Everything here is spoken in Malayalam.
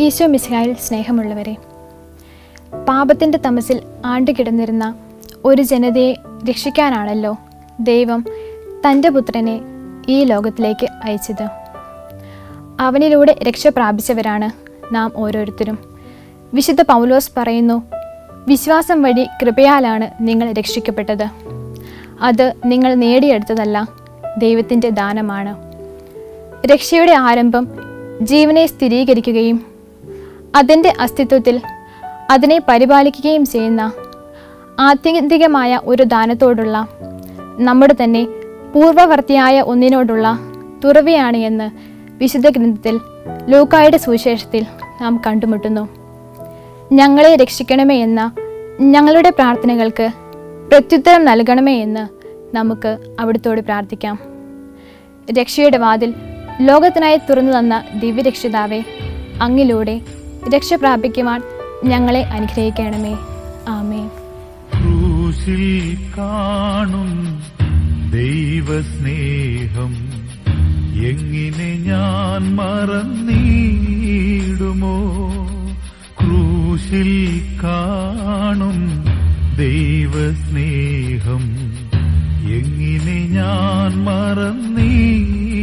ഈശോ മിശിഹായിൽ സ്നേഹമുള്ളവരെ പാപത്തിൻ്റെ തമസിൽ ആണ്ടുകിടന്നിരുന്ന ഒരു ജനതയെ രക്ഷിക്കാനാണല്ലോ ദൈവം തൻ്റെ പുത്രനെ ഈ ലോകത്തിലേക്ക് അയച്ചത് അവനിലൂടെ രക്ഷ പ്രാപിച്ചവരാണ് നാം ഓരോരുത്തരും വിശുദ്ധ പൗലോസ് പറയുന്നു വിശ്വാസം വഴി കൃപയാലാണ് നിങ്ങൾ രക്ഷിക്കപ്പെട്ടത് അത് നിങ്ങൾ നേടിയെടുത്തതല്ല ദൈവത്തിൻ്റെ ദാനമാണ് രക്ഷയുടെ ആരംഭം ജീവനെ സ്ഥിരീകരിക്കുകയും അതിൻ്റെ അസ്തിത്വത്തിൽ അതിനെ പരിപാലിക്കുകയും ചെയ്യുന്ന ആത്യന്തികമായ ഒരു ദാനത്തോടുള്ള നമ്മുടെ തന്നെ പൂർവവർത്തിയായ ഒന്നിനോടുള്ള തുറവിയാണ് എന്ന് വിശുദ്ധ ഗ്രന്ഥത്തിൽ ലൂക്കായുടെ സുവിശേഷത്തിൽ നാം കണ്ടുമുട്ടുന്നു ഞങ്ങളെ രക്ഷിക്കണമേ എന്ന ഞങ്ങളുടെ പ്രാർത്ഥനകൾക്ക് പ്രത്യുത്തരം നൽകണമേ എന്ന് നമുക്ക് അവിടുത്തോട് പ്രാർത്ഥിക്കാം രക്ഷയുടെ വാതിൽ ലോകത്തിനായി തുറന്നു തന്ന ദിവ്യരക്ഷിതാവെ അങ്ങിലൂടെ രക്ഷ പ്രാപിക്കുവാൻ ഞങ്ങളെ അനുഗ്രഹിക്കണമേ ആമേ ക്രൂശിൽ കാണും ദൈവസ്നേഹം എങ്ങനെ ഞാൻ മറന്നിടുമോ ക്രൂശിൽ കാണും ദൈവസ്നേഹം എങ്ങനെ ഞാൻ മറന്നിടുമോ